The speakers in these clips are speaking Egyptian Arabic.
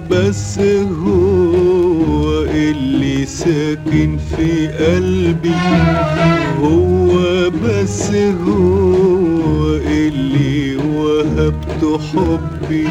بس هو اللي ساكن في قلبي هو بس هو اللي وهبته حبي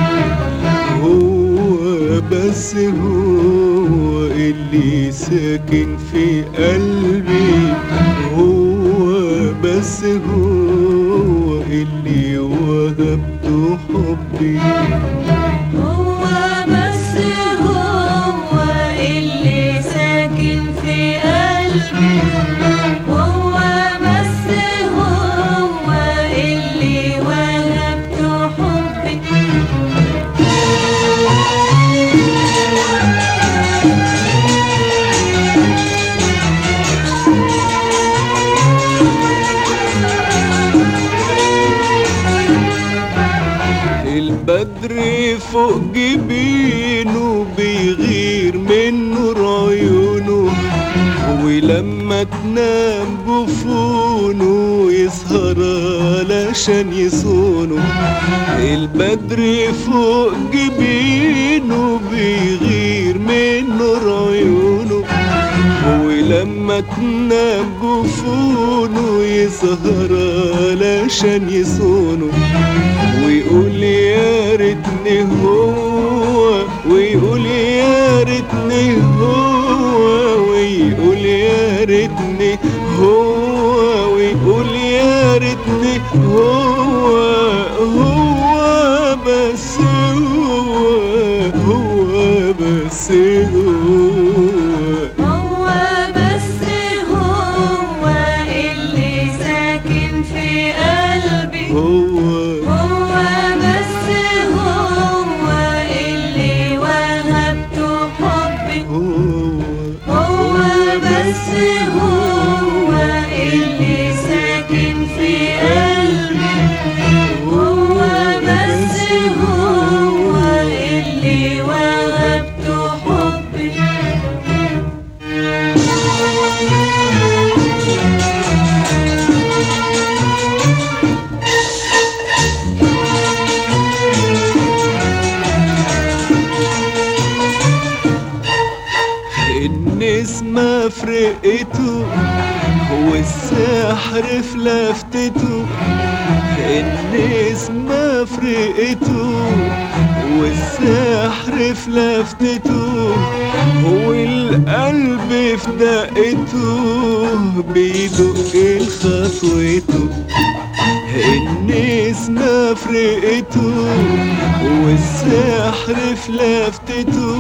هو بس هو اللي ساكن في قلبي هو بس هو اللي وهبته حبي هو بس هو اللي ساكن في قلبي هو بس هو اللي وهبته حبي البدر فوق جبينه بيغير من نور عيونه ولما تنام جفونه يسهر علشان يصونه البدر فوق جبينه بيغير من نور عيونه ولما تنام جفونه يسهر علشان يصونه ويقول يا ريتني هو ويقول يا ريتني هو ويقول يا ريتني هو ويقول يا ريتني هو هو بس هو هو بس هو هو بس هو اللي ساكن في قلبي هو هو بس هو اللي وهبته حبي هو هو بس هو اللي ساكن في قلبي هو بس هو اللي وهبته حبي النسمة فرقته هو السحر في لفتته النسمة فرقته هو السحر في لفتته هو القلب في دقته بيدق لخطوته النسمة فرقته والسحر في لفتته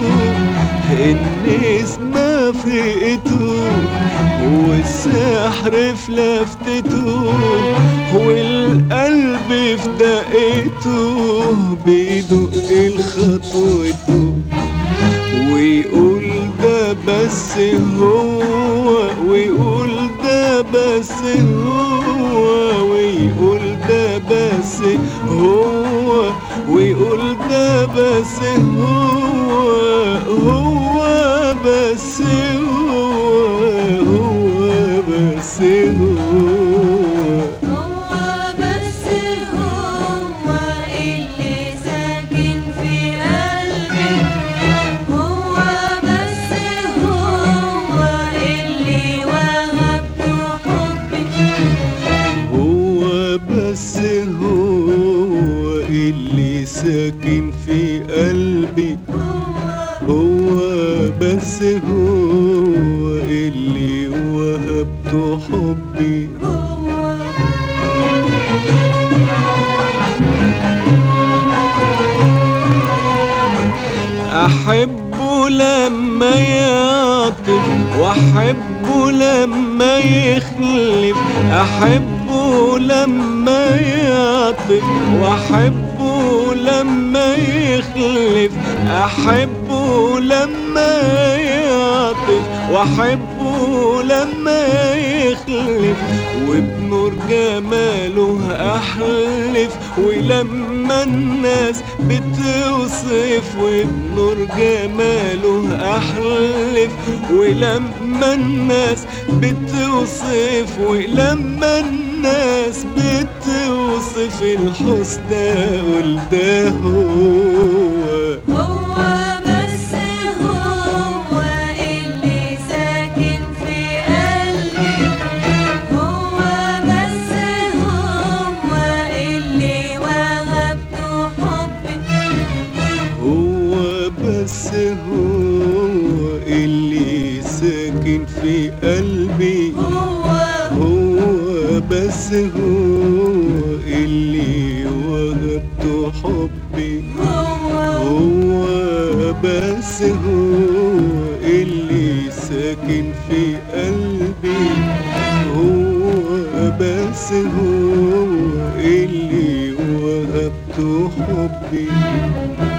النسمة فرقته والسحر في لفتته والقلب في دقته بيدق لخطوته ويقول ده بس هو ويقول ده بس هو ويقول ده بس هو ويقول ده بس هو هو بس هو هو بس هو هو بس هو اللي ساكن في قلبي هو بس هو اللي وهبته حبي هو بس هو اللي ساكن في قلبي هو بس هو اللي وهبته حبي أحبه لما يعطف وأحبه لما يخلف أحبه لما يعطف وأحبه لما يخلف أحبه لما يعطف وأحبه لما يخلف وبنور جماله أحلف ولما الناس بتوصف وبنور جماله أحلف ولما الناس بتوصف ولما الناس بتوصف الحسنى قول ده هو هو بس بس هو اللي ساكن في قلبي هو هو بس هو اللي وهبته حبي هو هو بس هو اللي ساكن في قلبي هو بس هو اللي وهبته حبي